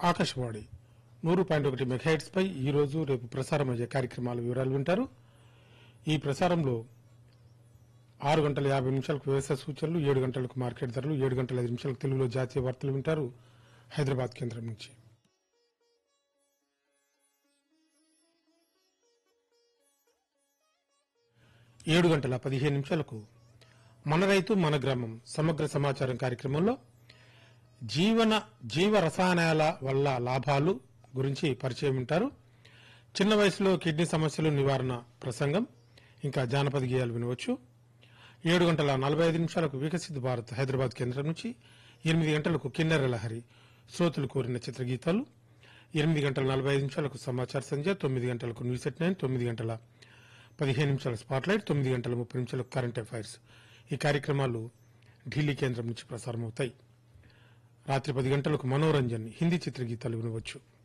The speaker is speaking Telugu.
ఆకాశవాణి నూరు పాయింట్ ఒకటి మెగాహెట్స్ పై ఈ రోజు రేపు ప్రసారమయ్యే కార్యక్రమాల వివరాలు వింటారు ఈ ప్రసారంలో ఆరు గంటల యాభై నిమిషాలకు వ్యవసాయ సూచనలు ఏడు గంటలకు మార్కెట్ ధరలు ఏడు గంటల ఐదు నిమిషాలకు తెలుగులో జాతీయ వార్తలు వింటారు హైదరాబాద్ కేంద్రం నుంచి ఏడు గంటల పదిహేను నిమిషాలకు మన రైతు మన గ్రామం సమగ్ర సమాచారం కార్యక్రమంలో జీవన జీవ రసాయనాల వల్ల లాభాలు గురించి పరిచయం వింటారు చిన్న వయసులో కిడ్నీ సమస్యలు నివారణ ప్రసంగం ఇంకా జానపద గేయాలు వినవచ్చు ఏడు గంటల నలభై ఐదు నిమిషాలకు వికసిత్ భారత్ హైదరాబాద్ కేంద్రం నుంచి ఎనిమిది గంటలకు కిన్నెర లహరి శ్రోతలు కోరిన చిత్రగీతాలు ఎనిమిది గంటల నలభై ఐదు నిమిషాలకు సమాచార సంధ్య తొమ్మిది గంటలకు న్యూస్ ఎట్ నైన్ తొమ్మిది గంటల పదిహేను నిమిషాల స్పాట్లైట్ తొమ్మిది గంటల ముప్పై నిమిషాలకు కరెంట్ అఫైర్స్ ఈ కార్యక్రమాలు ఢిల్లీ కేంద్రం నుంచి ప్రసారమవుతాయి రాత్రి పది గంటలకు మనోరంజన్ హిందీ చిత్రగీతాలు వినవచ్చు